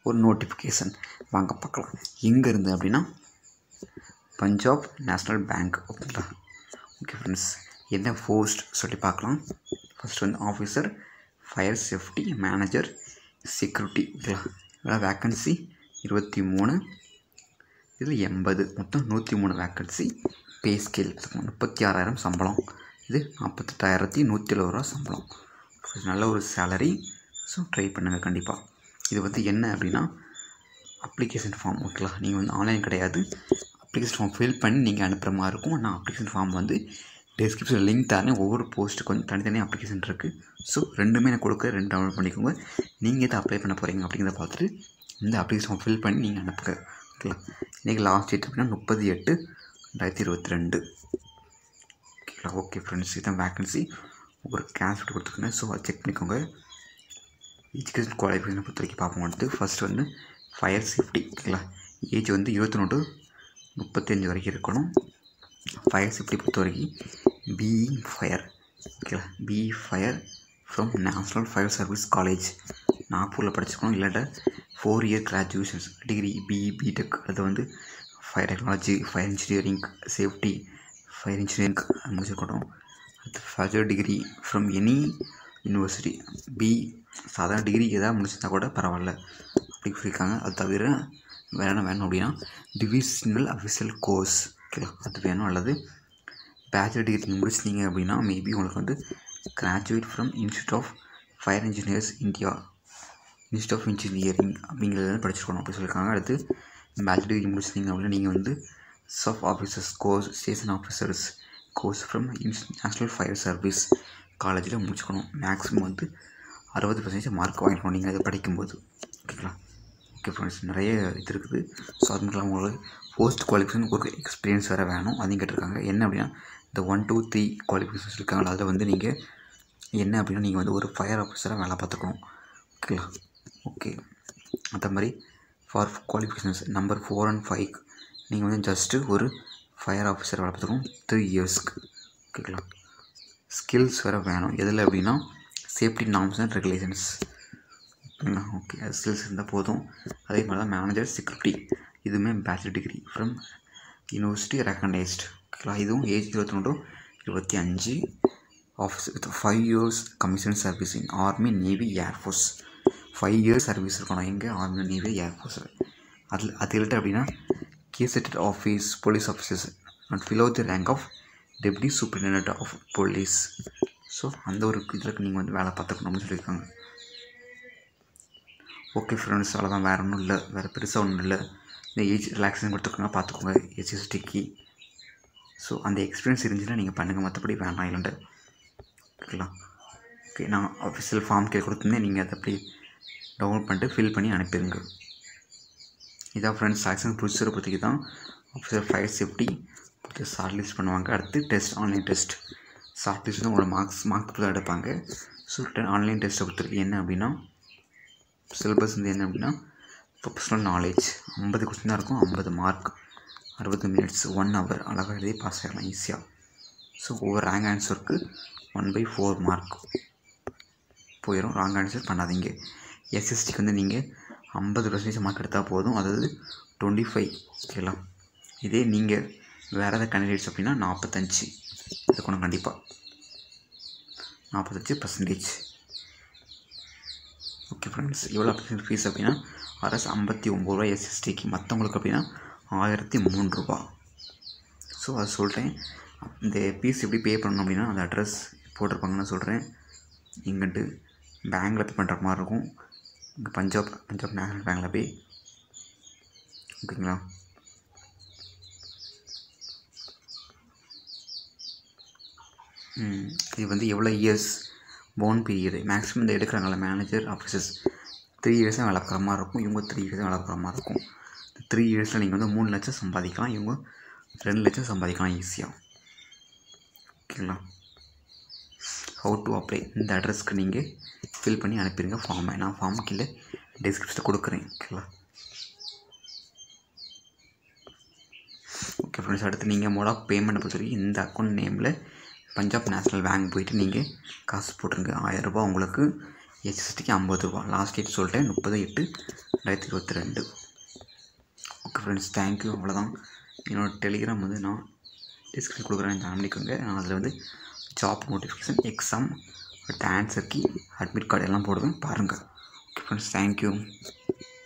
ஒரு நோட்டிஃபிகேஷன் வாங்க பார்க்கலாம் எங்கே இருந்து அப்படின்னா பஞ்சாப் நேஷ்னல் பேங்க் ஓகேங்களா ஓகே ஃப்ரெண்ட்ஸ் என்ன போஸ்ட் சொல்லி பார்க்கலாம் ஃபஸ்ட் வந்து officer fire safety manager security ஓகேங்களா இதெல்லாம் வேக்கன்சி இருபத்தி மூணு இதில் எண்பது மொத்தம் நூற்றி மூணு வேக்கன்சி பே ஸ்கேல் முப்பத்தி ஆறாயிரம் சம்பளம் இது நாற்பத்தெட்டாயிரத்தி நூற்றி எழுபது ரூபா சம்பளம் நல்ல ஒரு சேலரி ஸோ ட்ரை பண்ணுங்கள் கண்டிப்பாக இது வந்து என்ன அப்படின்னா அப்ளிகேஷன் ஃபார்ம் ஓகேங்களா நீங்கள் வந்து ஆன்லைன் கிடையாது அப்ளிகேஷன் ஃபார்ம் ஃபில் பண்ணி நீங்கள் அனுப்புகிற மாதிரி இருக்கும் நான் அப்ளிகேஷன் ஃபார்ம் வந்து டிஸ்கிரிப்ஷன் லிங்க் தரேன் ஒவ்வொரு போஸ்ட்டுக்கு வந்து தனித்தனியாக அப்ளிகேஷன் இருக்குது ஸோ ரெண்டுமே நான் கொடுக்க ரெண்டு டவுன்லோட் பண்ணிக்கோங்க நீங்கள் எதை அப்ளை பண்ண போகிறீங்க அப்படிங்கிறத பார்த்துட்டு இந்த அப்ளிகேஷன் ஃபார்ம் ஃபில் பண்ணி நீங்கள் அனுப்புங்க ஓகேங்களா இன்றைக்கி லாஸ்ட் டேட் அப்படின்னா முப்பது எட்டு ரெண்டாயிரத்தி இருபத்தி ரெண்டு ஓகேங்களா ஓகே ஃப்ரெண்ட்ஸ் இதுதான் வேக்கன்சி ஒரு கேஷ் கொடுத்துருக்கேன் ஸோ அதை செக் பண்ணிக்கோங்க எஜுகேஷன் குவாலிஃபிகேஷனை பொறுத்த வரைக்கும் பார்ப்போம் வந்துட்டு ஃபஸ்ட் வந்து ஃபயர் சேஃப்டி ஓகேங்களா ஏஜ் வந்து இருபத்தொன்று டு முப்பத்தஞ்சு வரைக்கும் இருக்கணும் ஃபயர் சேஃப்டி பொறுத்த வரைக்கும் பிஇ ஃபயர் ஓகேங்களா B E fire from national fire service college நாக்பூரில் படிச்சிருக்கணும் இல்லாட்ட four year graduations degree B E B Tech அது வந்து fire technology fire engineering safety fire engineering முடிச்சிருக்கணும் அடுத்து further degree from any university B சாதாரண டிகிரி எதாவது முடிச்சிருந்தா கூட பரவாயில்ல அப்படி சொல்லியிருக்காங்க அது தவிர வேறு என்ன வேணும் அப்படின்னா டிவிஷனல் அஃபிஷியல் கோர்ஸ் ஓகேங்களா அது வேணும் அல்லது பேச்சுலர் டிகிரி நீங்கள் முடிச்சிட்டீங்க அப்படின்னா மேபி உங்களுக்கு வந்து graduate from institute of fire engineers India institute of engineering அப்படிங்கிறத படிச்சிருக்கணும் அப்படி சொல்லியிருக்காங்க அடுத்து பேச்சுலர் டிகிரி முடிச்சிட்டிங்க அப்படின்னா நீங்கள் வந்து sub officers course station officers course from national fire service காலேஜில் முடிச்சுக்கணும் மேக்ஸிமம் வந்து அறுபது பர்சன்டேஜ் மார்க் வாங்கிக்கணும் நீங்கள் அதை படிக்கும்போது ஓகேங்களா ஓகே ஃப்ரெண்ட்ஸ் நிறைய இது இருக்குது ஸோ அது மட்டும் இல்லாமல் உங்களுக்கு போஸ்ட் குவாலிஃபிகேஷன் ஒரு எக்ஸ்பீரியன்ஸ் வேறு வேணும் அதையும் கேட்டிருக்காங்க என்ன அப்படின்னா இந்த ஒன் டூ த்ரீ குவாலிஃபிகேஷன்ஸ் இருக்காங்களா அதில் வந்து நீங்கள் என்ன அப்படின்னா நீங்கள் வந்து ஒரு ஃபயர் ஆஃபீஸராக வேலை பார்த்துக்கணும் ஓகேங்களா ஓகே அந்த மாதிரி for qualifications number four and five நீங்கள் வந்து ஜஸ்ட்டு ஒரு ஃபயர் ஆஃபீஸர் வேலை பார்த்துக்கணும் த்ரீ இயர்ஸ்க்கு ஓகேங்களா ஸ்கில்ஸ் வேறு வேணும் எதில் அப்படின்னா சேஃப்டி நார்ம்ஸ் அண்ட் ரெகுலேஷன்ஸ் ஓகேங்களா ஓகே அது ஸ்கில்ஸ் இருந்தால் போதும் அதே மாதிரி தான் மேனேஜர் செக்யூரிட்டி இதுவுமே bachelor degree from university recognised ஓகேங்களா இதுவும் ஏஜ் இருபத்தி ரெண்டு இருபத்தி அஞ்சு office with five years commission service in army navy air force five years service இருக்கணும் எங்கே ஆர்மி நேவி ஏர்ஃபோர்ஸில் அதில் அது இல்லட்டு அப்படின்னா gazetted office police officers and below the rank of deputy superintendent of police so அந்த ஒரு இதில் நீங்கள் வந்து வேலை பார்த்துக்கணும் அப்படின்னு சொல்லியிருக்காங்க ஓகே ஃப்ரெண்ட்ஸ் அவ்வளோதான் வேறு ஒன்றும் இல்லை வேறு பெருசாக ஒன்றும் இல்லை இந்த ஏஜ் ரிலாக்ஸேஷன் கொடுத்துருக்காங்க பார்த்துக்கோங்க எஸ்எஸ்டிக்கு ஸோ அந்த எக்ஸ்பீரியன்ஸ் இருந்துச்சுன்னா நீங்கள் பண்ணுங்கள் மற்றபடி வேணாம் இல்லைண்டு ஓகேங்களா ஓகே நான் அஃபிஷியல் ஃபார்ம் கே கொடுத்துருந்தேன் நீங்கள் அதை அப்படி டவுன்லோட் பண்ணிட்டு ஃபில் பண்ணி அனுப்பிடுங்க இதான் ஃப்ரெண்ட்ஸ் செலெக்ஷன் ப்ரொசீஜரை பற்றிக்கு தான் ஆஃபீஸர் ஃபயர் சேஃப்டி அடுத்து ஷார்ட் லிஸ்ட் பண்ணுவாங்க அடுத்து test online test short list தான் உங்களோட மார்க்ஸ் மார்க் தான் எடுப்பாங்க ஸோ ஆன்லைன் டெஸ்ட்டை பொறுத்தவரைக்கும் என்ன அப்படின்னா சிலபஸ் வந்து என்ன அப்படின்னா ப்ரொஃபஷனல் நாலேஜ் ஐம்பது கொஸ்டின் தான் இருக்கும் ஐம்பது மார்க் அறுபது மினிட்ஸ் ஒன் ஹவர் அழகாக எழுதி பாஸ் ஆகிடலாம் ஈஸியாக ஸோ ஒவ்வொரு ரேங்க் ஆன்சருக்கு ஒன் பை ஃபோர் மார்க் போயிடும் ராங் ஆன்சர் பண்ணாதீங்க எஸ்எஸ்டிக்கு வந்து நீங்கள் ஐம்பது பர்சன்டேஜ் மார்க் எடுத்தால் போதும் அதாவது டுவெண்ட்டி ஃபைவ் ஓகேங்களா இதே நீங்கள் வேறு ஏதாவது கேண்டிடேட்ஸ் அப்படின்னா நாற்பத்தஞ்சு இருக்கணும் கண்டிப்பாக நாற்பத்தஞ்சு பர்சன்டேஜ் ஓகே ஃப்ரெண்ட்ஸ் எவ்வளோ அப்ளிகேஷன் ஃபீஸ் அப்படின்னா அரசு ஐம்பத்தி ஒம்பது ரூபா எஸ்எஸ்டிக்கு மற்றவங்களுக்கு அப்படின்னா ஆயிரத்தி மூணு ரூபா ஸோ அது சொல்லிட்டேன் இந்த ஃபீஸ் எப்படி பே பண்ணணும் அப்படின்னா அந்த அட்ரஸ் போட்டிருப்பாங்கன்னு சொல்கிறேன் இங்கிட்டு பேங்க்கில் பே பண்ணுற மாதிரி இருக்கும் இங்கே பஞ்சாப் பஞ்சாப் நேஷனல் பேங்க்கில் போய் ஓகேங்களா இது வந்து எவ்வளோ இயர்ஸ் போன் பீரியடு மேக்ஸிமம் இந்த எடுக்கிறாங்கள மேனேஜர் ஆஃபீஸர்ஸ் த்ரீ இயர்ஸ் தான் வேலை பார்க்குற மாதிரி இருக்கும் இவங்க த்ரீ இயர்ஸ் தான் வேலை பார்க்குற மாதிரி இருக்கும் த்ரீ இயர்ஸில் நீங்கள் வந்து மூணு லட்சம் சம்பாதிக்கலாம் இவங்க ரெண்டு லட்சம் சம்பாதிக்கலாம் ஈஸியாக ஓகேங்களா ஹவு டு அப்ளை இந்த அட்ரஸ்க்கு நீங்கள் ஃபில் பண்ணி அனுப்பிடுங்க ஃபார்மை நான் ஃபார்ம் கீழே டிஸ்கிரிப்ஷனில் கொடுக்குறேன் ஓகேங்களா ஓகே ஃப்ரெண்ட்ஸ் அடுத்து நீங்கள் மோட் ஆஃப் பேமெண்ட் பொறுத்த வரைக்கும் இந்த அக்கௌண்ட் நேமில் பஞ்சாப் நேஷ்னல் பேங்க் போயிட்டு நீங்கள் காசு போட்டுருங்க ஆயிரரூபா உங்களுக்கு எஸ்எஸ்டிக்கு ஐம்பது ரூபா லாஸ்ட் டேட் சொல்லிட்டேன் முப்பது எட்டு ரெண்டாயிரத்தி இருபத்தி ரெண்டு ஓகே ஃப்ரெண்ட்ஸ் தேங்க்யூ அவ்வளோதான் என்னோடய டெலிகிராம் வந்து நான் டிஸ்கிரிப்ஷன் கொடுக்குறேன் ஜாயின் பண்ணிக்கோங்க நான் அதில் வந்து ஜாப் நோட்டிஃபிகேஷன் எக்ஸாம் அடுத்த ஆன்சர் கீ அட்மிட் கார்டு எல்லாம் போடுவேன் பாருங்கள் ஓகே ஃப்ரெண்ட்ஸ் தேங்க்யூ